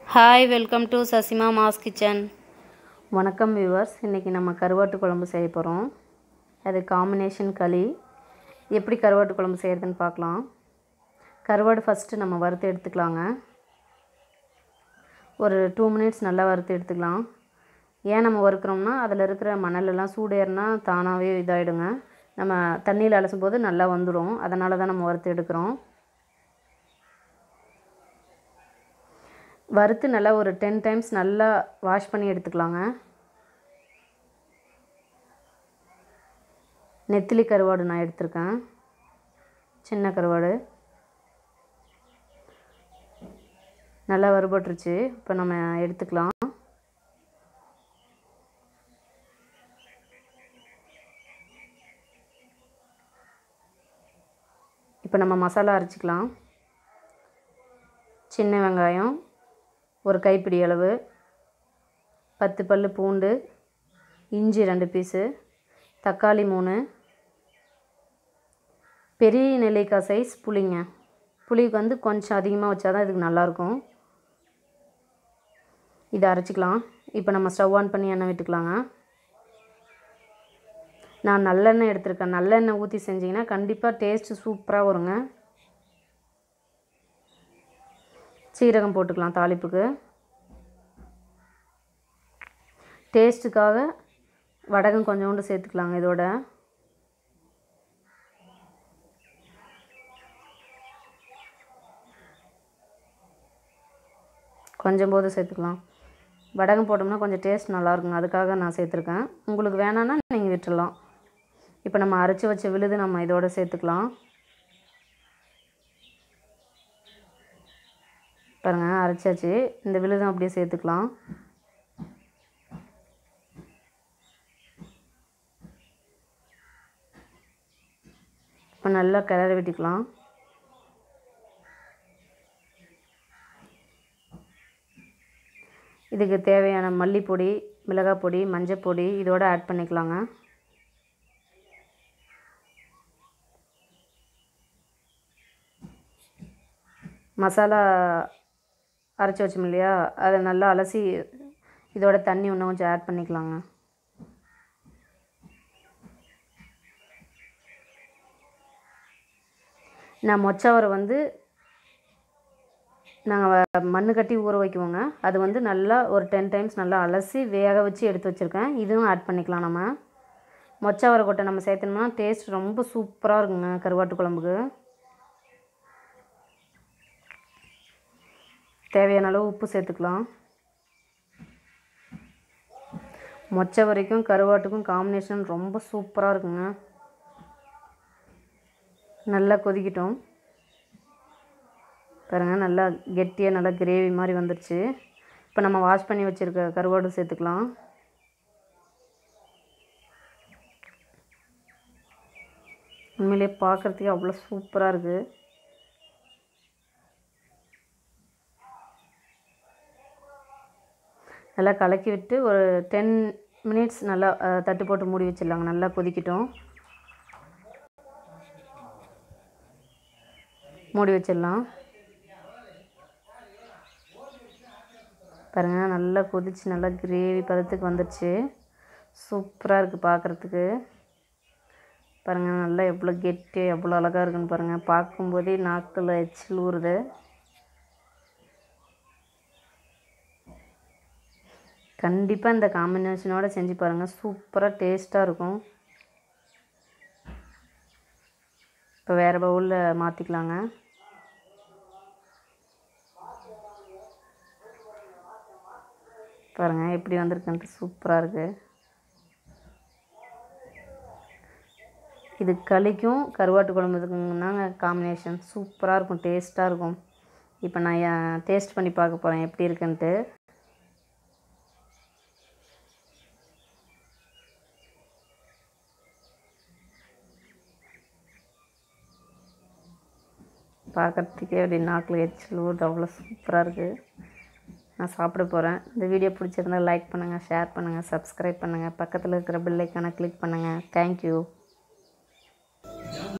hi welcome to Sasima mass kitchen வணக்கம் viewers இன்றைக்கி நம்ம கருவாட்டு குழம்பு செய்ய போகிறோம் அது காம்பினேஷன் களி எப்படி கருவாட்டு குழம்பு செய்கிறதுன்னு பார்க்கலாம் கருவாடு ஃபஸ்ட்டு நம்ம வறுத்து எடுத்துக்கலாங்க ஒரு டூ மினிட்ஸ் நல்லா வறுத்து எடுத்துக்கலாம் ஏன் நம்ம வறுக்கிறோம்னா அதில் இருக்கிற மணலெல்லாம் சூடேறினா தானாகவே இதாகிடுங்க நம்ம தண்ணியில் அலசும் போது நல்லா வந்துடும் அதனால தான் நம்ம வறுத்து எடுக்கிறோம் வறுத்து நல்லா ஒரு டென் டைம்ஸ் நல்லா வாஷ் பண்ணி எடுத்துக்கலாங்க நெத்திலி கருவாடு நான் எடுத்திருக்கேன் சின்ன கருவாடு நல்லா வறுபட்டுருச்சு இப்போ நம்ம எடுத்துக்கலாம் இப்போ நம்ம மசாலா அரைச்சிக்கலாம் சின்ன வெங்காயம் ஒரு கைப்பிடி அளவு பத்து பல் பூண்டு இஞ்சி ரெண்டு பீஸு தக்காளி மூணு பெரிய நெல்லிக்காய் சைஸ் புளிங்க புளிக்கு வந்து கொஞ்சம் அதிகமாக வச்சா தான் இதுக்கு நல்லாயிருக்கும் இதை அரைச்சிக்கலாம் இப்போ நம்ம ஸ்டவ் ஆன் பண்ணி எண்ணெய் விட்டுக்கலாங்க நான் நல்லெண்ணெய் எடுத்திருக்கேன் நல்லெண்ணெய் ஊற்றி செஞ்சிங்கன்னா கண்டிப்பாக டேஸ்ட்டு சூப்பராக வருங்க சீரகம் போட்டுக்கலாம் தாளிப்புக்கு டேஸ்ட்டுக்காக வடகம் கொஞ்சோண்டு சேர்த்துக்கலாங்க இதோட கொஞ்சம் போது சேர்த்துக்கலாம் வடகம் போட்டோம்னா கொஞ்சம் டேஸ்ட் நல்லாயிருக்குங்க அதுக்காக நான் சேர்த்துருக்கேன் உங்களுக்கு வேணான்னா நீங்கள் விட்டுடலாம் இப்போ நம்ம அரைச்சி வச்ச விழுது நம்ம இதோட சேர்த்துக்கலாம் பாருங்கள் அரைச்சாச்சு இந்த விழுதும் அப்படியே சேர்த்துக்கலாம் இப்போ நல்லா கிளறி விட்டுக்கலாம் இதுக்கு தேவையான மல்லிப்பொடி மிளகாய் பொடி மஞ்சள் பொடி இதோட ஆட் பண்ணிக்கலாங்க மசாலா அரைச்சி வச்சோம் இல்லையா அதை நல்லா அலசி இதோட தண்ணி இன்னும் கொஞ்சம் ஆட் பண்ணிக்கலாங்க நான் மொச்சவரை வந்து நாங்கள் மண் கட்டி ஊற வைக்குவோங்க அது வந்து நல்லா ஒரு டென் டைம்ஸ் நல்லா அலசி வேக வச்சு எடுத்து வச்சுருக்கேன் இதுவும் ஆட் பண்ணிக்கலாம் நம்ம மொச்சவரை கொட்டை நம்ம சேர்த்தோம்னா டேஸ்ட் ரொம்ப சூப்பராக இருக்குங்க கருவாட்டு குழம்புக்கு தேவையான அளவு உப்பு சேர்த்துக்கலாம் மொச்சை வரைக்கும் கருவாட்டுக்கும் காம்பினேஷன் ரொம்ப சூப்பராக இருக்குங்க நல்லா கொதிக்கிட்டோம் பாருங்கள் நல்லா கெட்டியாக நல்லா கிரேவி மாதிரி வந்துருச்சு இப்போ நம்ம வாஷ் பண்ணி வச்சுருக்க கருவாடு சேர்த்துக்கலாம் உண்மையிலேயே பார்க்குறதுக்கே அவ்வளோ சூப்பராக இருக்குது நல்லா கலக்கி விட்டு ஒரு டென் மினிட்ஸ் நல்லா தட்டு போட்டு மூடி வச்சிடலாங்க நல்லா கொதிக்கட்டும் மூடி வச்சிடலாம் பாருங்கள் நல்லா கொதிச்சு நல்லா கிரேவி பதத்துக்கு வந்துடுச்சு சூப்பராக இருக்குது பார்க்குறதுக்கு பாருங்கள் நல்லா எவ்வளோ கெட்டி எவ்வளோ அழகாக இருக்குன்னு பாருங்கள் பார்க்கும்போதே நாக்கில் எச்சில் ஊறுது கண்டிப்பாக இந்த காம்பினேஷனோட செஞ்சு பாருங்கள் சூப்பராக டேஸ்ட்டாக இருக்கும் இப்போ வேறு பவுலில் மாற்றிக்கலாங்க பாருங்கள் எப்படி வந்திருக்குன்ட்டு சூப்பராக இருக்குது இது களிக்கும் கருவாட்டு குழம்புக்குங்க காம்பினேஷன் சூப்பராக இருக்கும் டேஸ்ட்டாக இருக்கும் இப்போ நான் டேஸ்ட் பண்ணி பார்க்க போகிறேன் எப்படி இருக்குன்ட்டு பார்க்குறதுக்கே அப்படி நாக்கில் எச்சில் ஊறுது அவ்வளோ சூப்பராக இருக்குது நான் சாப்பிட போகிறேன் இந்த வீடியோ பிடிச்சிருந்தா லைக் பண்ணுங்கள் ஷேர் பண்ணுங்கள் சப்ஸ்கிரைப் பண்ணுங்கள் பக்கத்தில் இருக்கிற பெல்லைக்கான கிளிக் பண்ணுங்கள் தேங்க்யூ